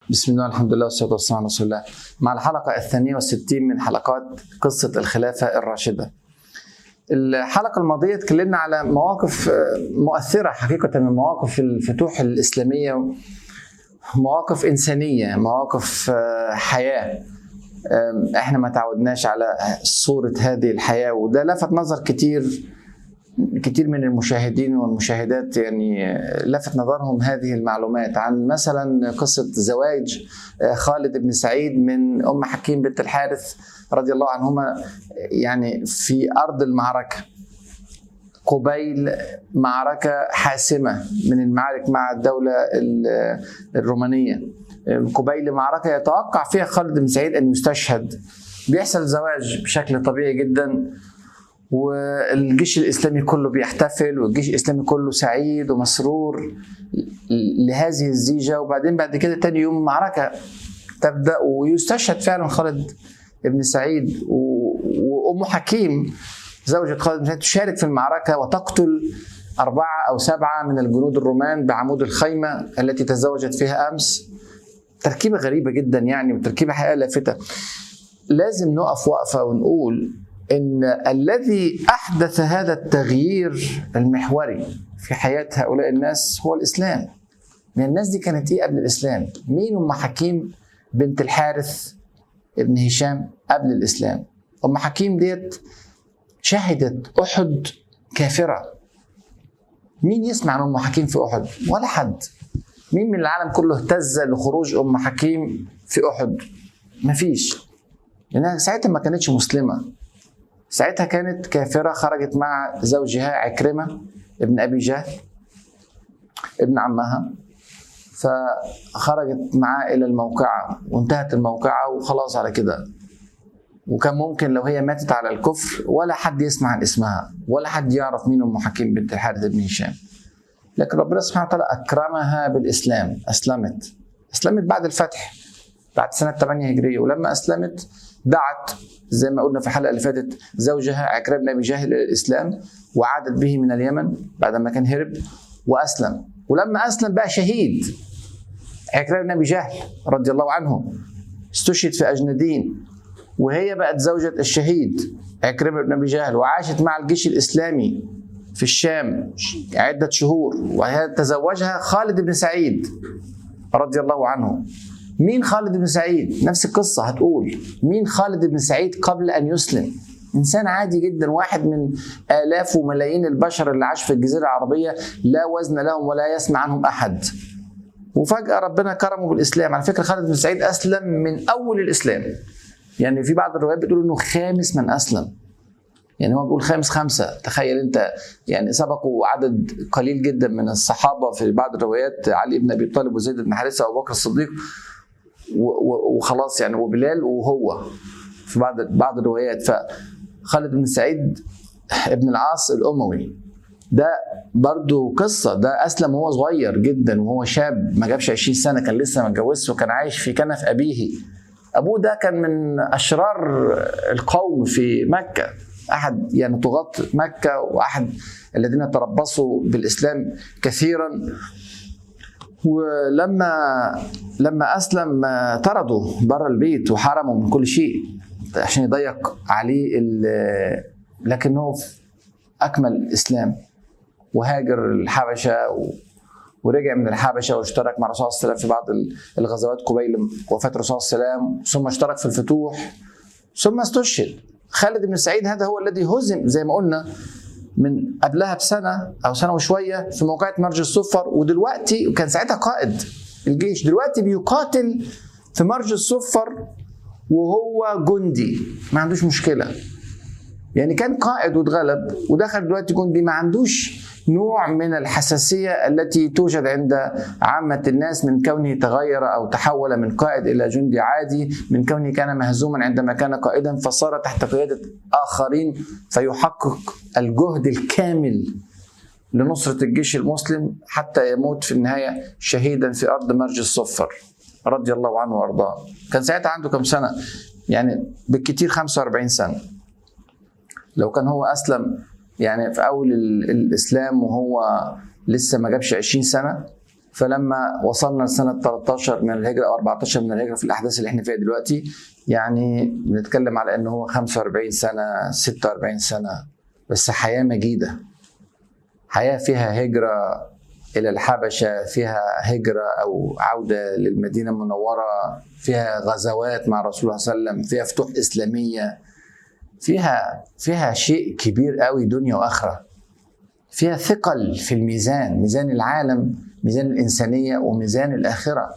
بسم الله الحمد لله والصلاة والسلام على رسول الله مع الحلقة الثانية والستين من حلقات قصة الخلافة الراشدة الحلقة الماضية اتكلمنا على مواقف مؤثرة حقيقة من مواقف الفتوح الإسلامية مواقف إنسانية مواقف حياة احنا ما تعودناش على صورة هذه الحياة وده لفت نظر كتير كتير من المشاهدين والمشاهدات يعني لفت نظرهم هذه المعلومات عن مثلا قصة زواج خالد بن سعيد من أم حكيم بنت الحارث رضي الله عنهما يعني في أرض المعركة قبيل معركة حاسمة من المعارك مع الدولة الرومانية قبيل معركة يتوقع فيها خالد بن سعيد أن يستشهد بيحصل زواج بشكل طبيعي جدا والجيش الاسلامي كله بيحتفل والجيش الاسلامي كله سعيد ومسرور لهذه الزيجه وبعدين بعد كده تاني يوم المعركه تبدا ويستشهد فعلا خالد بن سعيد وام حكيم زوجة خالد بن سعيد تشارك في المعركه وتقتل أربعة أو سبعة من الجنود الرومان بعمود الخيمة التي تزوجت فيها أمس تركيبة غريبة جدا يعني وتركيبة حقيقة لافتة لازم نقف وقفة ونقول ان الذي احدث هذا التغيير المحوري في حياه هؤلاء الناس هو الاسلام. من الناس دي كانت ايه قبل الاسلام؟ مين ام حكيم بنت الحارث ابن هشام قبل الاسلام؟ ام حكيم ديت شهدت احد كافره. مين يسمع عن ام حكيم في احد؟ ولا حد. مين من العالم كله اهتز لخروج ام حكيم في احد؟ مفيش. لانها ساعتها ما كانتش مسلمه ساعتها كانت كافرة خرجت مع زوجها عكرمة ابن أبي جهل ابن عمها فخرجت معاه إلى الموقعة وانتهت الموقعة وخلاص على كده وكان ممكن لو هي ماتت على الكفر ولا حد يسمع عن اسمها ولا حد يعرف مين أم حكيم بنت الحارث بن هشام لكن ربنا سبحانه وتعالى أكرمها بالإسلام أسلمت أسلمت بعد الفتح بعد سنة 8 هجرية ولما أسلمت دعت زي ما قلنا في الحلقه اللي فاتت زوجها عكرمه بن ابي جهل الى الاسلام وعادت به من اليمن بعد ما كان هرب واسلم ولما اسلم بقى شهيد عكرمه بن ابي جهل رضي الله عنه استشهد في اجندين وهي بقت زوجة الشهيد عكرمة بن ابي جهل وعاشت مع الجيش الاسلامي في الشام عدة شهور وهي تزوجها خالد بن سعيد رضي الله عنه مين خالد بن سعيد؟ نفس القصة هتقول مين خالد بن سعيد قبل أن يسلم؟ إنسان عادي جدا واحد من آلاف وملايين البشر اللي عاش في الجزيرة العربية لا وزن لهم ولا يسمع عنهم أحد وفجأة ربنا كرمه بالإسلام على فكرة خالد بن سعيد أسلم من أول الإسلام يعني في بعض الروايات بتقول إنه خامس من أسلم يعني هو بيقول خامس خمسة تخيل انت يعني سبقوا عدد قليل جدا من الصحابة في بعض الروايات علي بن أبي طالب وزيد بن حارثة وأبو بكر الصديق وخلاص يعني وبلال وهو في بعض بعض الروايات فخالد بن سعيد ابن العاص الاموي ده برضو قصة ده أسلم وهو صغير جدا وهو شاب ما جابش 20 سنة كان لسه ما اتجوزش وكان عايش في كنف أبيه أبوه ده كان من أشرار القوم في مكة أحد يعني طغاة مكة وأحد الذين تربصوا بالإسلام كثيرا ولما لما اسلم طردوا بره البيت وحرموا من كل شيء عشان يضيق عليه لكنه اكمل الاسلام وهاجر الحبشه ورجع من الحبشه واشترك مع الرسول صلى الله عليه وسلم في بعض الغزوات قبيل وفاه الرسول صلى الله عليه وسلم ثم اشترك في الفتوح ثم استشهد خالد بن سعيد هذا هو الذي هزم زي ما قلنا من قبلها بسنه او سنه وشويه في موقعة مرج الصفر ودلوقتي وكان ساعتها قائد الجيش دلوقتي بيقاتل في مرج الصفر وهو جندي ما عندوش مشكله يعني كان قائد واتغلب ودخل دلوقتي جندي ما عندوش نوع من الحساسية التي توجد عند عامة الناس من كونه تغير أو تحول من قائد إلى جندي عادي من كونه كان مهزوما عندما كان قائدا فصار تحت قيادة آخرين فيحقق الجهد الكامل لنصرة الجيش المسلم حتى يموت في النهاية شهيدا في أرض مرج الصفر رضي الله عنه وأرضاه كان ساعتها عنده كم سنة يعني بالكثير 45 سنة لو كان هو أسلم يعني في اول الاسلام وهو لسه ما جابش 20 سنه فلما وصلنا لسنه 13 من الهجره او 14 من الهجره في الاحداث اللي احنا فيها دلوقتي يعني بنتكلم على ان هو 45 سنه 46 سنه بس حياه مجيده حياه فيها هجره الى الحبشه فيها هجره او عوده للمدينه المنوره فيها غزوات مع رسول الله صلى الله عليه وسلم فيها فتوح اسلاميه فيها فيها شيء كبير قوي دنيا واخره فيها ثقل في الميزان ميزان العالم ميزان الانسانيه وميزان الاخره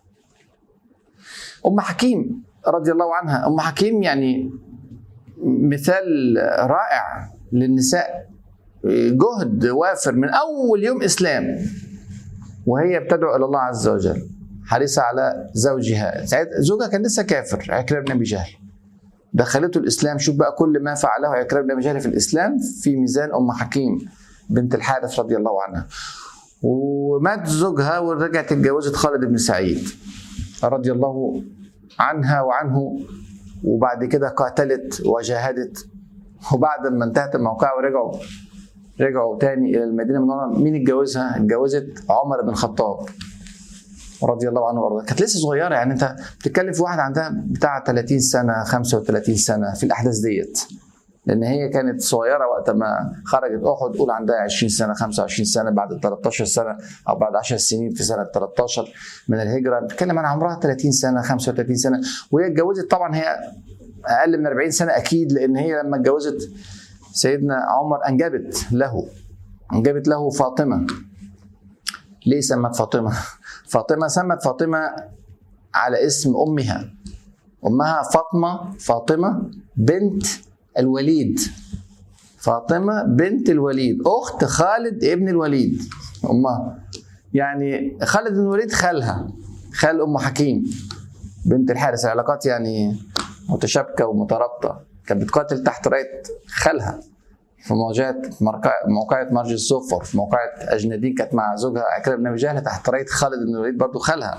ام حكيم رضي الله عنها ام حكيم يعني مثال رائع للنساء جهد وافر من اول يوم اسلام وهي بتدعو الى الله عز وجل حريصه على زوجها زوجها كان لسه كافر عكرمه بن ابي جهل دخلته الاسلام شوف بقى كل ما فعله عكرمه بن ابي جهل في الاسلام في ميزان ام حكيم بنت الحارث رضي الله عنها ومات زوجها ورجعت اتجوزت خالد بن سعيد رضي الله عنها وعنه وبعد كده قاتلت وجاهدت وبعد ما انتهت الموقعة ورجعوا رجعوا تاني الى المدينه المنوره مين اتجوزها؟ اتجوزت عمر بن الخطاب رضي الله عنه وارضاه كانت لسه صغيره يعني انت بتتكلم في واحده عندها بتاع 30 سنه 35 سنه في الاحداث ديت لان هي كانت صغيره وقت ما خرجت احد قول عندها 20 سنه 25 سنه بعد 13 سنه او بعد 10 سنين في سنه 13 من الهجره بتتكلم عن عمرها 30 سنه 35 سنه وهي اتجوزت طبعا هي اقل من 40 سنه اكيد لان هي لما اتجوزت سيدنا عمر انجبت له انجبت له فاطمه ليه سمت فاطمه؟ فاطمه سمت فاطمه على اسم امها امها فاطمه فاطمه بنت الوليد فاطمه بنت الوليد اخت خالد ابن الوليد امها يعني خالد بن الوليد خالها خال ام حكيم بنت الحارس العلاقات يعني متشابكه ومترابطه كانت بتقاتل تحت رايه خالها في مواجهه موقعة مرج الصفر في موقعة أجنادين كانت مع زوجها عكرمة بن أبي جهل تحت راية خالد بن الوليد برضه خالها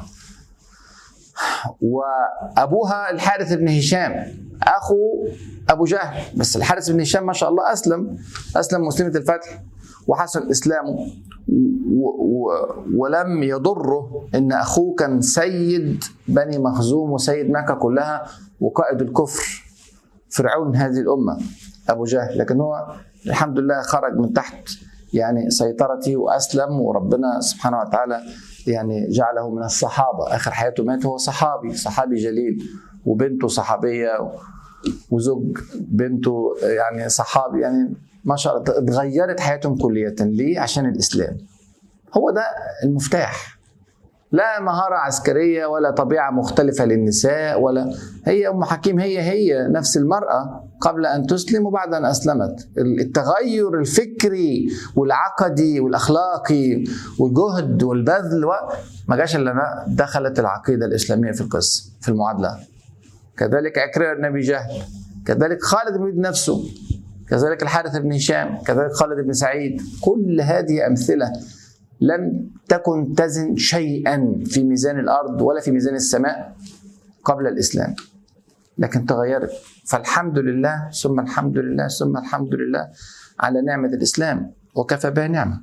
وأبوها الحارث بن هشام أخو أبو جهل بس الحارث بن هشام ما شاء الله أسلم أسلم مسلمة الفتح وحسن إسلامه و و ولم يضره ان اخوه كان سيد بني مخزوم وسيد مكه كلها وقائد الكفر فرعون هذه الامه ابو جهل لكن هو الحمد لله خرج من تحت يعني سيطرته واسلم وربنا سبحانه وتعالى يعني جعله من الصحابه اخر حياته مات هو صحابي صحابي جليل وبنته صحابيه وزوج بنته يعني صحابي يعني ما شاء الله اتغيرت حياتهم كلية ليه؟ عشان الإسلام هو ده المفتاح لا مهارة عسكرية ولا طبيعة مختلفة للنساء ولا هي أم حكيم هي هي نفس المرأة قبل أن تسلم وبعد أن أسلمت التغير الفكري والعقدي والأخلاقي والجهد والبذل ما جاش إلا دخلت العقيدة الإسلامية في القصة في المعادلة كذلك عكرمة النبي جهل كذلك خالد بن نفسه كذلك الحارث بن هشام كذلك خالد بن سعيد كل هذه أمثلة لم تكن تزن شيئا في ميزان الارض ولا في ميزان السماء قبل الاسلام لكن تغيرت فالحمد لله ثم الحمد لله ثم الحمد لله على نعمه الاسلام وكفى بها نعمه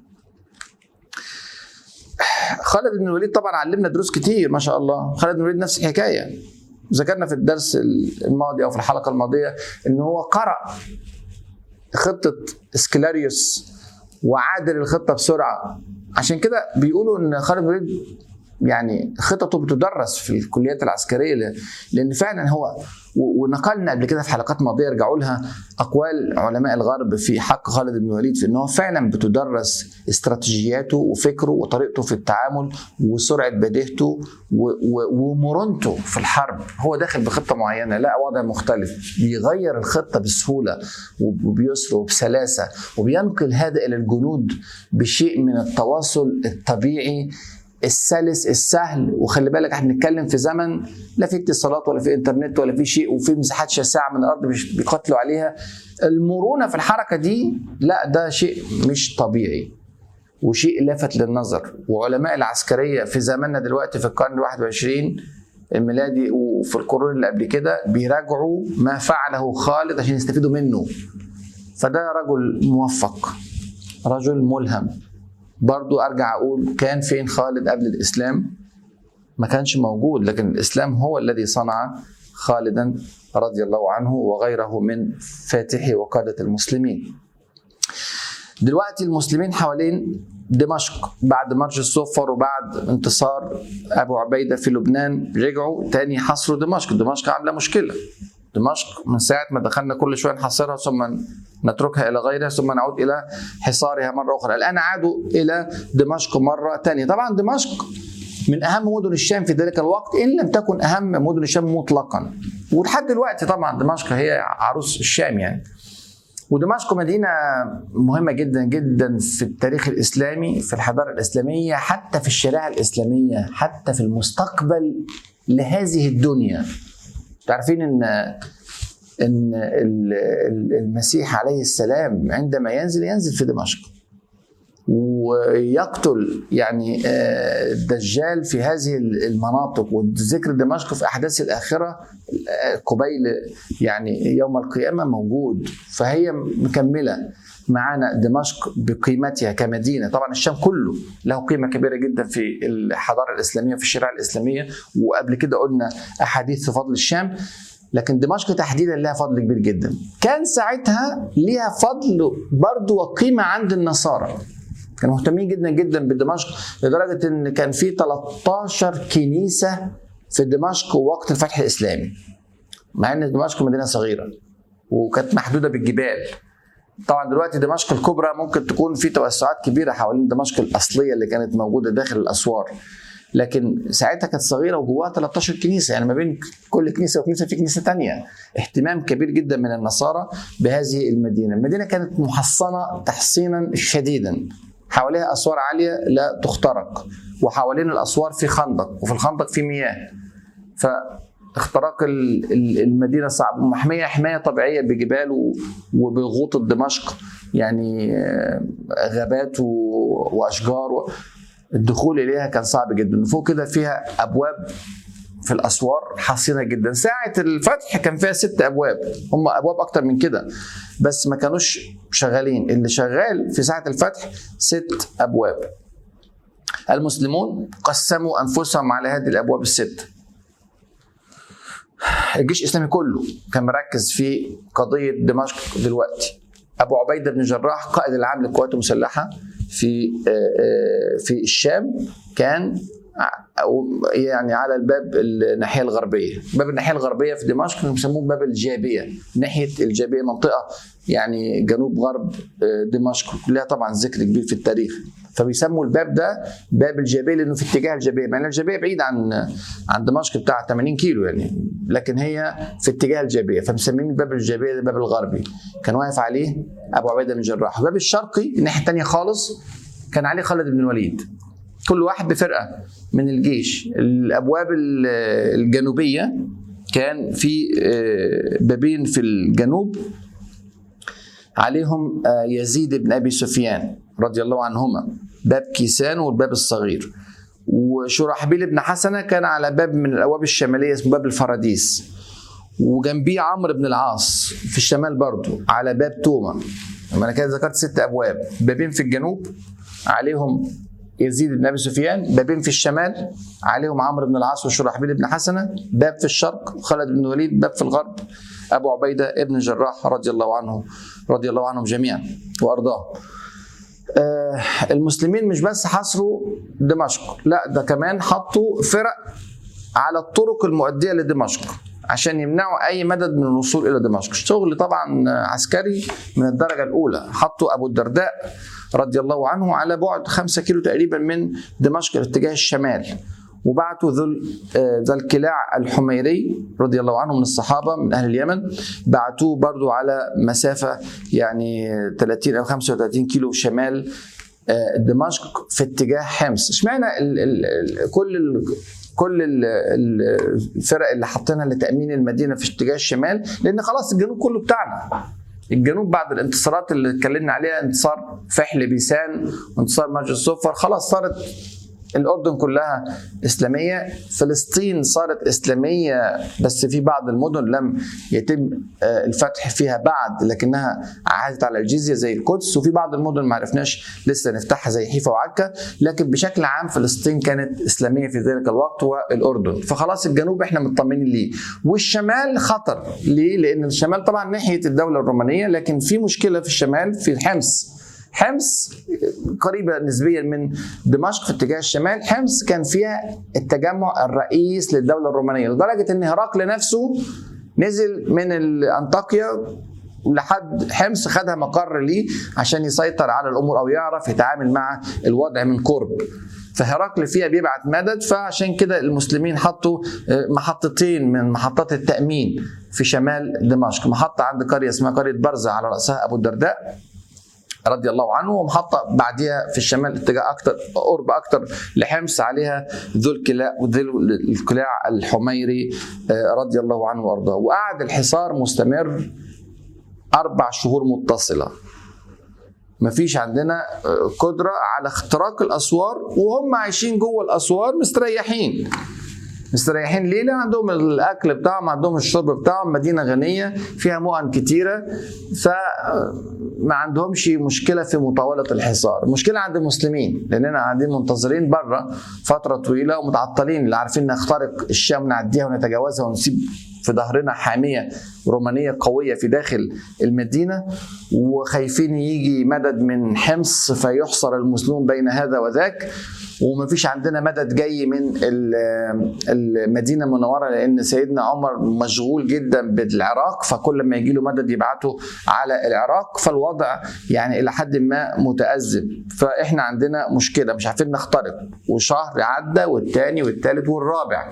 خالد بن الوليد طبعا علمنا دروس كتير ما شاء الله خالد بن الوليد نفس الحكايه ذكرنا في الدرس الماضي او في الحلقه الماضيه ان هو قرأ خطه اسكلاريوس وعادل الخطه بسرعه عشان كده بيقولوا ان خالد بن الوليد يعني خططه بتدرس في الكليات العسكريه لان فعلا هو ونقلنا قبل كده في حلقات ماضيه ارجعوا لها اقوال علماء الغرب في حق خالد بن الوليد في ان هو فعلا بتدرس استراتيجياته وفكره وطريقته في التعامل وسرعه بديهته ومرونته في الحرب هو داخل بخطه معينه لا وضع مختلف بيغير الخطه بسهوله وبيسر وبسلاسه وبينقل هذا الى الجنود بشيء من التواصل الطبيعي السلس السهل وخلي بالك احنا بنتكلم في زمن لا في اتصالات ولا في انترنت ولا في شيء وفي مساحات شاسعه من الارض بيقاتلوا عليها المرونه في الحركه دي لا ده شيء مش طبيعي وشيء لافت للنظر وعلماء العسكريه في زماننا دلوقتي في القرن ال21 الميلادي وفي القرون اللي قبل كده بيراجعوا ما فعله خالد عشان يستفيدوا منه فده رجل موفق رجل ملهم برضو ارجع اقول كان فين خالد قبل الاسلام ما كانش موجود لكن الاسلام هو الذي صنع خالدا رضي الله عنه وغيره من فاتحي وقاده المسلمين دلوقتي المسلمين حوالين دمشق بعد مرج الصفر وبعد انتصار ابو عبيده في لبنان رجعوا تاني حصروا دمشق دمشق عامله مشكله دمشق من ساعه ما دخلنا كل شويه نحصرها ثم نتركها الى غيرها ثم نعود الى حصارها مره اخرى الان عادوا الى دمشق مره ثانيه طبعا دمشق من اهم مدن الشام في ذلك الوقت ان لم تكن اهم مدن الشام مطلقا ولحد دلوقتي طبعا دمشق هي عروس الشام يعني ودمشق مدينة مهمة جدا جدا في التاريخ الإسلامي في الحضارة الإسلامية حتى في الشريعة الإسلامية حتى في المستقبل لهذه الدنيا تعرفين إن إن المسيح عليه السلام عندما ينزل ينزل في دمشق ويقتل يعني الدجال في هذه المناطق وذكر دمشق في احداث الاخره قبيل يعني يوم القيامه موجود فهي مكمله معانا دمشق بقيمتها كمدينه طبعا الشام كله له قيمه كبيره جدا في الحضاره الاسلاميه وفي الشريعه الاسلاميه وقبل كده قلنا احاديث في فضل الشام لكن دمشق تحديدا لها فضل كبير جدا كان ساعتها ليها فضل برضه وقيمه عند النصارى كانوا مهتمين جدا جدا بدمشق لدرجه ان كان في 13 كنيسه في دمشق وقت الفتح الاسلامي مع ان دمشق مدينه صغيره وكانت محدوده بالجبال طبعا دلوقتي دمشق الكبرى ممكن تكون في توسعات كبيره حوالين دمشق الاصليه اللي كانت موجوده داخل الاسوار لكن ساعتها كانت صغيره وجواها 13 كنيسه يعني ما بين كل كنيسه وكنيسه في كنيسه ثانيه اهتمام كبير جدا من النصارى بهذه المدينه المدينه كانت محصنه تحصينا شديدا حواليها اسوار عاليه لا تخترق وحوالين الاسوار في خندق وفي الخندق في مياه فاختراق المدينه صعب محميه حمايه طبيعيه بجبال وبغوطه دمشق يعني غابات واشجار الدخول اليها كان صعب جدا فوق كده فيها ابواب في الاسوار حصينه جدا ساعه الفتح كان فيها ست ابواب هم ابواب اكتر من كده بس ما كانوش شغالين اللي شغال في ساعه الفتح ست ابواب المسلمون قسموا انفسهم على هذه الابواب الست الجيش الاسلامي كله كان مركز في قضيه دمشق دلوقتي ابو عبيده بن جراح قائد العام للقوات المسلحه في في الشام كان يعني على الباب الناحيه الغربيه، باب الناحيه الغربيه في دمشق بيسموه باب الجابيه، ناحيه الجابيه منطقه يعني جنوب غرب دمشق لها طبعا ذكر كبير في التاريخ فبيسموا الباب ده باب الجابيه لانه في اتجاه الجابيه مع ان الجابيه بعيد عن عن دمشق بتاع 80 كيلو يعني لكن هي في اتجاه الجابيه فمسمين باب الجابيه ده الباب الغربي كان واقف عليه ابو عبيده بن جراح الباب الشرقي الناحيه الثانيه خالص كان عليه خالد بن الوليد كل واحد بفرقه من الجيش الابواب الجنوبيه كان في بابين في الجنوب عليهم يزيد بن ابي سفيان رضي الله عنهما باب كيسان والباب الصغير وشرحبيل بن حسنه كان على باب من الابواب الشماليه اسمه باب الفراديس وجنبيه عمرو بن العاص في الشمال برضه على باب توما لما انا كده ذكرت ست ابواب بابين في الجنوب عليهم يزيد بن ابي سفيان بابين في الشمال عليهم عمرو بن العاص وشرحبيل بن حسنه باب في الشرق خالد بن الوليد باب في الغرب ابو عبيده ابن جراح رضي الله عنه رضي الله عنهم جميعا وارضاهم آه المسلمين مش بس حصروا دمشق لا ده كمان حطوا فرق على الطرق المؤديه لدمشق عشان يمنعوا اي مدد من الوصول الى دمشق شغل طبعا عسكري من الدرجه الاولى حطوا ابو الدرداء رضي الله عنه على بعد خمسة كيلو تقريبا من دمشق اتجاه الشمال وبعتوا ذو ذا الكلاع الحميري رضي الله عنه من الصحابه من اهل اليمن بعتوه برضو على مسافه يعني 30 او 35 كيلو شمال دمشق في اتجاه حمص اشمعنى كل ال كل الفرق اللي حاطينها لتامين المدينه في اتجاه الشمال لان خلاص الجنوب كله بتاعنا الجنوب بعد الانتصارات اللي اتكلمنا عليها انتصار فحل بيسان وانتصار مرج الصفر خلاص صارت الاردن كلها اسلاميه فلسطين صارت اسلاميه بس في بعض المدن لم يتم آه، الفتح فيها بعد لكنها عادت على الجزيه زي القدس وفي بعض المدن ما عرفناش لسه نفتحها زي حيفا وعكا لكن بشكل عام فلسطين كانت اسلاميه في ذلك الوقت والاردن فخلاص الجنوب احنا مطمنين ليه والشمال خطر ليه لان الشمال طبعا ناحيه الدوله الرومانيه لكن في مشكله في الشمال في حمص حمص قريبة نسبيا من دمشق في اتجاه الشمال حمص كان فيها التجمع الرئيس للدولة الرومانية لدرجة ان هرقل نفسه نزل من انطاكيا لحد حمص خدها مقر ليه عشان يسيطر على الامور او يعرف يتعامل مع الوضع من قرب فهرقل فيها بيبعت مدد فعشان كده المسلمين حطوا محطتين من محطات التامين في شمال دمشق محطه عند قريه اسمها قريه برزه على راسها ابو الدرداء رضي الله عنه ومحطة بعديها في الشمال اتجاه أكتر قرب أكتر لحمص عليها ذو الكلاع ذو الكلاع الحميري رضي الله عنه وأرضاه وقعد الحصار مستمر أربع شهور متصلة مفيش عندنا قدرة على اختراق الأسوار وهم عايشين جوه الأسوار مستريحين مستريحين ليه؟ لان عندهم الاكل بتاعهم عندهم الشرب بتاعهم مدينه غنيه فيها مؤن كتيره فما عندهمش مشكله في مطاوله الحصار، المشكله عند المسلمين لاننا قاعدين منتظرين بره فتره طويله ومتعطلين اللي عارفين نخترق الشام نعديها ونتجاوزها ونسيب في ظهرنا حاميه رومانيه قويه في داخل المدينه وخايفين يجي مدد من حمص فيحصر المسلمون بين هذا وذاك ومفيش عندنا مدد جاي من المدينه المنوره لان سيدنا عمر مشغول جدا بالعراق فكل ما يجي له مدد يبعته على العراق فالوضع يعني الى حد ما متازم فاحنا عندنا مشكله مش عارفين نخترق وشهر عدى والثاني والثالث والرابع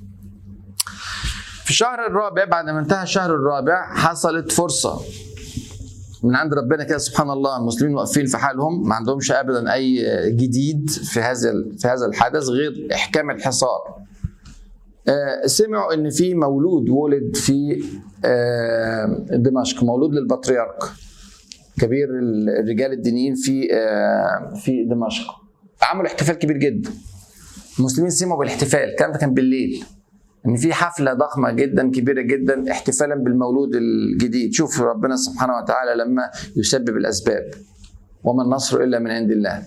في الشهر الرابع بعد ما انتهى الشهر الرابع حصلت فرصه من عند ربنا كده سبحان الله المسلمين واقفين في حالهم ما عندهمش ابدا اي جديد في هذا في هذا الحدث غير احكام الحصار. سمعوا ان في مولود ولد في دمشق مولود للبطريرك كبير الرجال الدينيين في في دمشق عملوا احتفال كبير جدا المسلمين سمعوا بالاحتفال الكلام ده كان بالليل ان في حفله ضخمه جدا كبيره جدا احتفالا بالمولود الجديد شوف ربنا سبحانه وتعالى لما يسبب الاسباب وما النصر الا من عند الله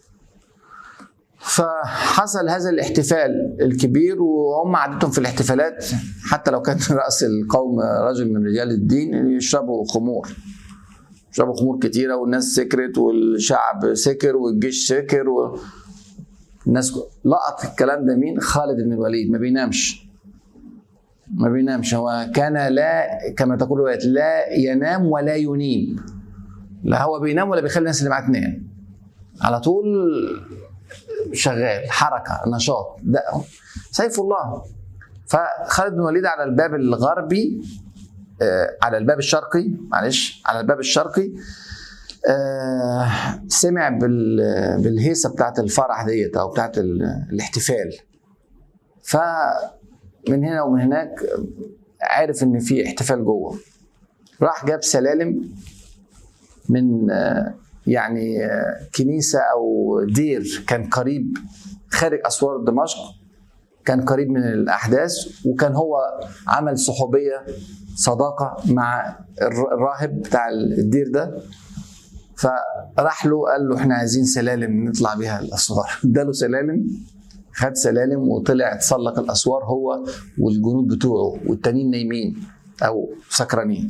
فحصل هذا الاحتفال الكبير وهم عادتهم في الاحتفالات حتى لو كان راس القوم رجل من رجال الدين يشربوا خمور يشربوا خمور كتيره والناس سكرت والشعب سكر والجيش سكر و... الناس لقط الكلام ده مين؟ خالد بن الوليد ما بينامش ما بينامش هو كان لا كما تقول الروايات لا ينام ولا ينيم لا هو بينام ولا بيخلي الناس اللي معاه تنام على طول شغال حركه نشاط ده سيف الله فخالد بن الوليد على الباب الغربي آه على الباب الشرقي معلش على الباب الشرقي آه سمع بالهيصه بتاعت الفرح ديت او بتاعت الاحتفال فمن هنا ومن هناك عارف ان في احتفال جوه راح جاب سلالم من آه يعني آه كنيسه او دير كان قريب خارج اسوار دمشق كان قريب من الاحداث وكان هو عمل صحوبيه صداقه مع الراهب بتاع الدير ده فراح له قال له احنا عايزين سلالم نطلع بيها الاسوار اداله سلالم خد سلالم وطلع تسلق الاسوار هو والجنود بتوعه والتانيين نايمين او سكرانين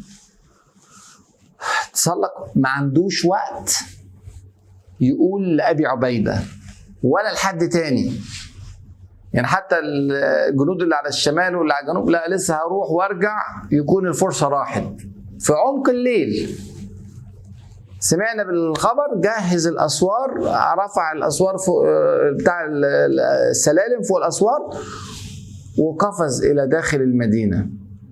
تسلق ما عندوش وقت يقول لابي عبيده ولا لحد تاني يعني حتى الجنود اللي على الشمال واللي على الجنوب لا لسه هروح وارجع يكون الفرصه راحت في عمق الليل سمعنا بالخبر جهز الاسوار رفع الاسوار فوق بتاع السلالم فوق الاسوار وقفز الى داخل المدينه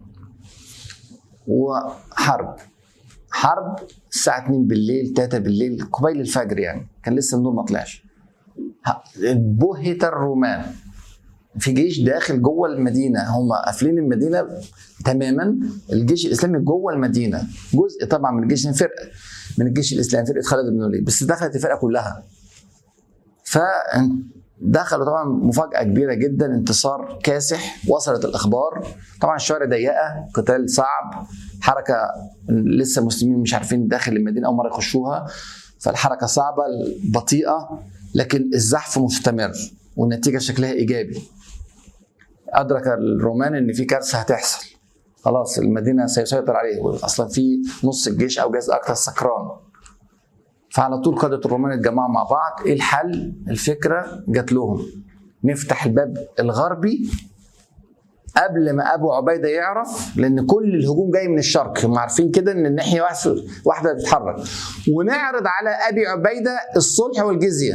وحرب حرب الساعة 2 بالليل 3 بالليل قبيل الفجر يعني كان لسه النور ما طلعش بهت الرومان في جيش داخل جوه المدينه هم قافلين المدينه تماما الجيش الاسلامي جوه المدينه جزء طبعا من الجيش فرقه من الجيش الاسلامي فرقه خالد بن الوليد بس دخلت الفرقه كلها ف دخلوا طبعا مفاجاه كبيره جدا انتصار كاسح وصلت الاخبار طبعا الشوارع ضيقه قتال صعب حركه لسه المسلمين مش عارفين داخل المدينه اول مره يخشوها فالحركه صعبه بطيئه لكن الزحف مستمر والنتيجه شكلها ايجابي ادرك الرومان ان في كارثه هتحصل خلاص المدينه سيسيطر عليه اصلا في نص الجيش او جزء اكثر سكران فعلى طول قاده الرومان اتجمعوا مع بعض ايه الحل الفكره جات لهم نفتح الباب الغربي قبل ما ابو عبيده يعرف لان كل الهجوم جاي من الشرق هم عارفين كده ان الناحيه واحده بتتحرك ونعرض على ابي عبيده الصلح والجزيه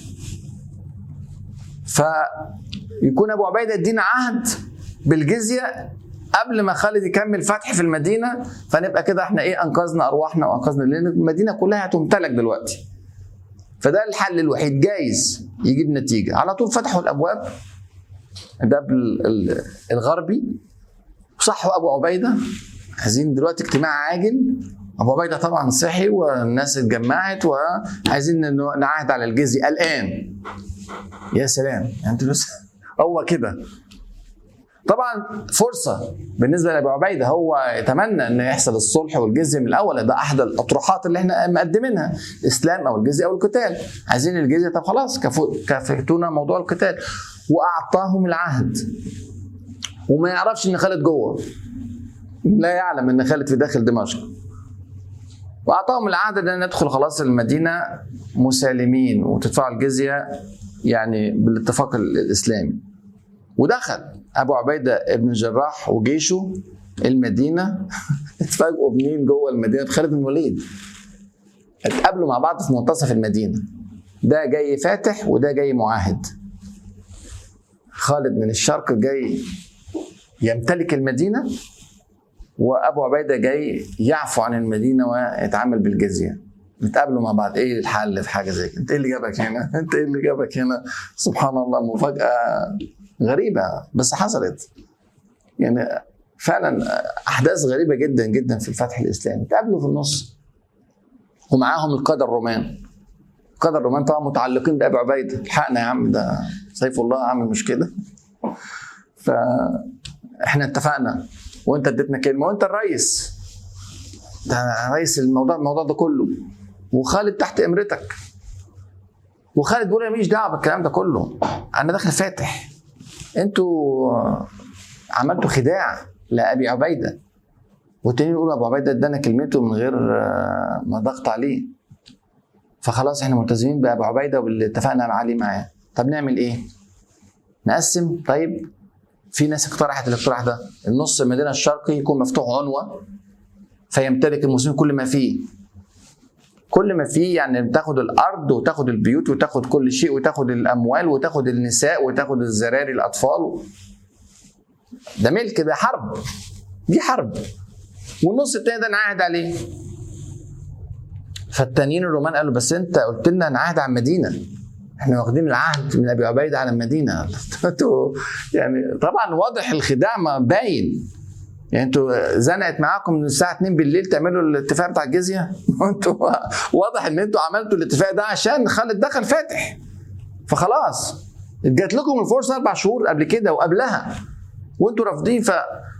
فيكون ابو عبيده ادينا عهد بالجزيه قبل ما خالد يكمل فتح في المدينه فنبقى كده احنا ايه انقذنا ارواحنا وانقذنا لان المدينه كلها هتمتلك دلوقتي فده الحل الوحيد جايز يجيب نتيجه على طول فتحوا الابواب الباب الغربي وصحوا ابو عبيده عايزين دلوقتي اجتماع عاجل ابو عبيده طبعا صحي والناس اتجمعت وعايزين نعاهد على الجزي الان يا سلام يعني انتوا لسه هو كده طبعا فرصه بالنسبه لابو عبيده هو يتمنى ان يحصل الصلح والجزيه من الاول ده احد الاطروحات اللي احنا مقدمينها الاسلام او الجزيه او القتال عايزين الجزيه طب خلاص كفتونا موضوع القتال واعطاهم العهد وما يعرفش ان خالد جوه لا يعلم ان خالد في داخل دمشق واعطاهم العهد ان ندخل خلاص المدينه مسالمين وتدفعوا الجزيه يعني بالاتفاق الاسلامي ودخل ابو عبيده ابن الجراح وجيشه المدينه اتفاجئوا بمين جوه المدينه بخالد بن الوليد اتقابلوا مع بعض في منتصف المدينه ده جاي فاتح وده جاي معاهد خالد من الشرق جاي يمتلك المدينه وابو عبيده جاي يعفو عن المدينه ويتعامل بالجزيه نتقابلوا مع بعض ايه الحل في حاجه زي كده انت ايه اللي جابك هنا انت ايه اللي جابك هنا سبحان الله مفاجاه غريبه بس حصلت يعني فعلا احداث غريبه جدا جدا في الفتح الاسلامي تقابلوا في النص ومعاهم القاده الرومان القاده الرومان طبعا متعلقين بابي عبيده الحقنا يا عم ده سيف الله عامل مشكله فاحنا اتفقنا وانت اديتنا كلمه وانت الرئيس ده رئيس الموضوع الموضوع ده كله وخالد تحت امرتك وخالد بيقول انا ماليش دعوه بالكلام ده كله انا داخل فاتح انتوا عملتوا خداع لابي عبيده والتاني يقول ابو عبيده ادانا كلمته من غير ما ضغط عليه فخلاص احنا ملتزمين بابو عبيده واللي اتفقنا عليه معاه طب نعمل ايه؟ نقسم طيب في ناس اقترحت الاقتراح ده النص المدينه الشرقي يكون مفتوح عنوه فيمتلك المسلمين كل ما فيه كل ما فيه يعني بتاخد الارض وتاخد البيوت وتاخد كل شيء وتاخد الاموال وتاخد النساء وتاخد الزراري الاطفال ده ملك ده حرب دي حرب والنص التاني ده نعاهد عليه فالتانيين الرومان قالوا بس انت قلت لنا نعاهد على المدينه احنا واخدين العهد من ابي عبيده على المدينه يعني طبعا واضح الخداع ما باين يعني انتوا زنقت معاكم من الساعه 2 بالليل تعملوا الاتفاق بتاع الجزيه انتوا واضح ان انتوا عملتوا الاتفاق ده عشان خالد دخل فاتح فخلاص جات لكم الفرصه اربع شهور قبل كده وقبلها وانتوا رافضين ف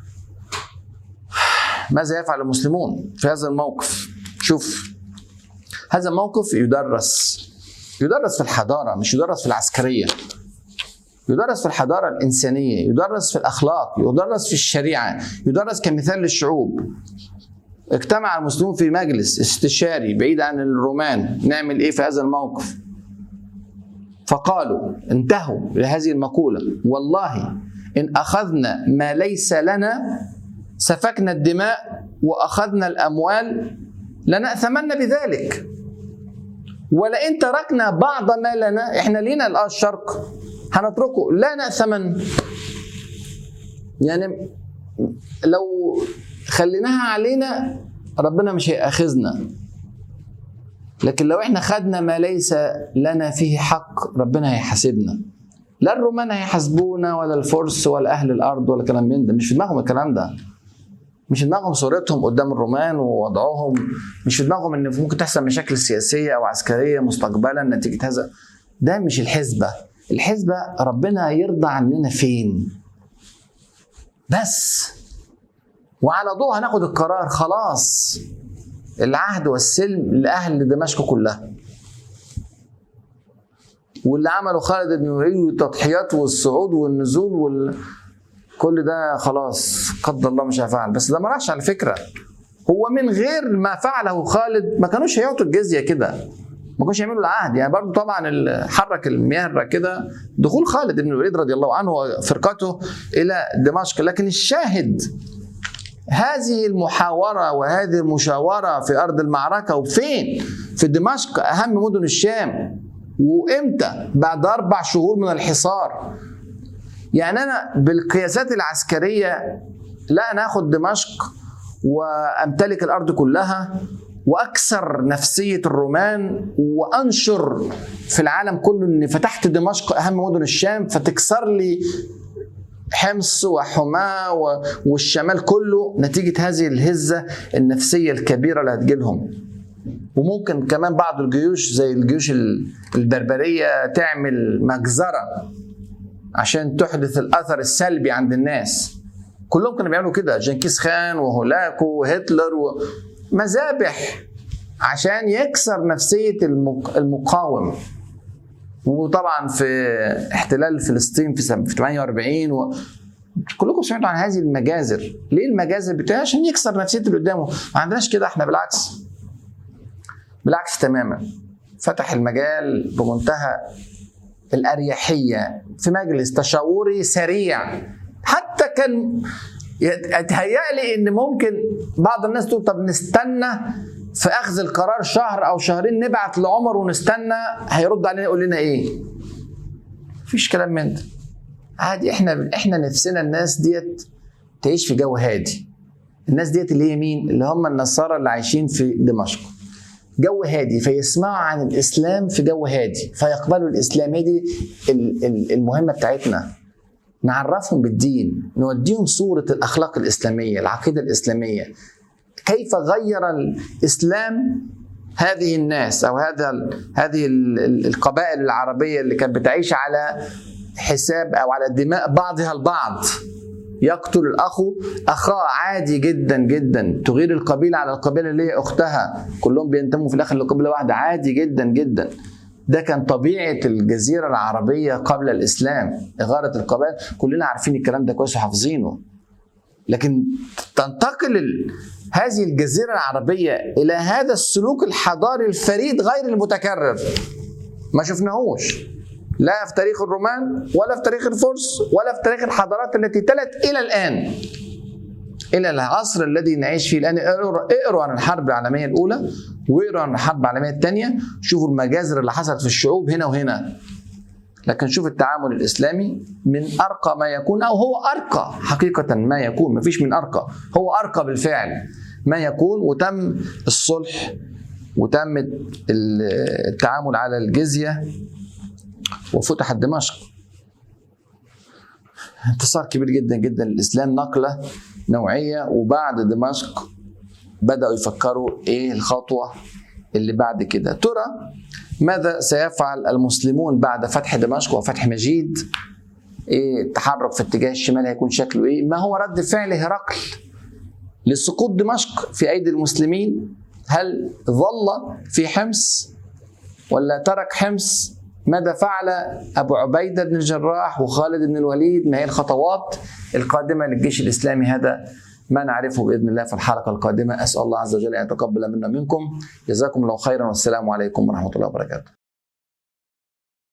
ماذا يفعل المسلمون في هذا الموقف شوف هذا الموقف يدرس يدرس في الحضاره مش يدرس في العسكريه يدرس في الحضاره الانسانيه يدرس في الاخلاق يدرس في الشريعه يدرس كمثال للشعوب اجتمع المسلمون في مجلس استشاري بعيد عن الرومان نعمل ايه في هذا الموقف فقالوا انتهوا لهذه المقوله والله ان اخذنا ما ليس لنا سفكنا الدماء واخذنا الاموال لنأثمن بذلك ولئن تركنا بعض ما لنا احنا لينا الآن الشرق هنتركه لا نأثمن يعني لو خليناها علينا ربنا مش هيأخذنا لكن لو احنا خدنا ما ليس لنا فيه حق ربنا هيحاسبنا لا الرومان هيحاسبونا ولا الفرس ولا اهل الارض ولا كلام من ده مش في دماغهم الكلام ده مش في دماغهم صورتهم قدام الرومان ووضعهم مش في دماغهم ان ممكن تحصل مشاكل سياسيه او عسكريه مستقبلا نتيجه هذا ده مش الحسبه الحسبة ربنا يرضى عننا فين بس وعلى ضوء هناخد القرار خلاص العهد والسلم لأهل دمشق كلها واللي عمله خالد بن الوليد والتضحيات والصعود والنزول وال... كل ده خلاص قدر الله مش هيفعل بس ده ما راحش على فكره هو من غير ما فعله خالد ما كانوش هيعطوا الجزيه كده ما كانوش يعملوا العهد يعني برضو طبعا اللي حرك المياه كده دخول خالد بن الوليد رضي الله عنه وفرقته الى دمشق لكن الشاهد هذه المحاورة وهذه المشاورة في أرض المعركة وفين؟ في دمشق أهم مدن الشام وإمتى؟ بعد أربع شهور من الحصار يعني أنا بالقياسات العسكرية لا أنا أخذ دمشق وأمتلك الأرض كلها واكسر نفسيه الرومان وانشر في العالم كله اني فتحت دمشق اهم مدن الشام فتكسر لي حمص وحماة والشمال كله نتيجة هذه الهزة النفسية الكبيرة اللي هتجيلهم وممكن كمان بعض الجيوش زي الجيوش البربرية تعمل مجزرة عشان تحدث الأثر السلبي عند الناس كلهم كانوا بيعملوا كده جنكيز خان وهولاكو وهتلر ومذابح عشان يكسر نفسية المقاوم وطبعا في احتلال فلسطين في 48 و... كلكم سمعتوا عن هذه المجازر ليه المجازر بتاعها عشان يكسر نفسيه اللي قدامه ما عندناش كده احنا بالعكس بالعكس تماما فتح المجال بمنتهى الاريحيه في مجلس تشاوري سريع حتى كان يتهيألي ان ممكن بعض الناس تقول طب نستنى في اخذ القرار شهر او شهرين نبعت لعمر ونستنى هيرد علينا يقول لنا ايه مفيش كلام من ده عادي احنا احنا نفسنا الناس ديت تعيش في جو هادي الناس ديت اللي هي مين اللي هم النصارى اللي عايشين في دمشق جو هادي فيسمعوا عن الاسلام في جو هادي فيقبلوا الاسلام هي دي المهمه بتاعتنا نعرفهم بالدين نوديهم صوره الاخلاق الاسلاميه العقيده الاسلاميه كيف غير الاسلام هذه الناس او هذا هذه القبائل العربيه اللي كانت بتعيش على حساب او على دماء بعضها البعض يقتل الاخ اخاه عادي جدا جدا تغير القبيله على القبيله اللي هي اختها كلهم بينتموا في الاخر لقبيله واحده عادي جدا جدا ده كان طبيعه الجزيره العربيه قبل الاسلام اغاره القبائل كلنا عارفين الكلام ده كويس وحافظينه لكن تنتقل هذه الجزيرة العربية إلى هذا السلوك الحضاري الفريد غير المتكرر ما شفناهوش لا في تاريخ الرومان ولا في تاريخ الفرس ولا في تاريخ الحضارات التي تلت إلى الآن إلى العصر الذي نعيش فيه الآن اقروا عن الحرب العالمية الأولى واقروا عن الحرب العالمية الثانية شوفوا المجازر اللي حصلت في الشعوب هنا وهنا لكن شوف التعامل الاسلامي من ارقى ما يكون او هو ارقى حقيقه ما يكون ما فيش من ارقى هو ارقى بالفعل ما يكون وتم الصلح وتم التعامل على الجزيه وفتحت دمشق انتصار كبير جدا جدا للاسلام نقله نوعيه وبعد دمشق بداوا يفكروا ايه الخطوه اللي بعد كده ترى ماذا سيفعل المسلمون بعد فتح دمشق وفتح مجيد ايه التحرك في اتجاه الشمال هيكون شكله ايه ما هو رد فعل هرقل لسقوط دمشق في ايدي المسلمين هل ظل في حمص ولا ترك حمص ماذا فعل ابو عبيده بن الجراح وخالد بن الوليد ما هي الخطوات القادمه للجيش الاسلامي هذا ما نعرفه باذن الله في الحلقه القادمه اسال الله عز وجل ان يتقبل منا منكم جزاكم الله خيرا والسلام عليكم ورحمه الله وبركاته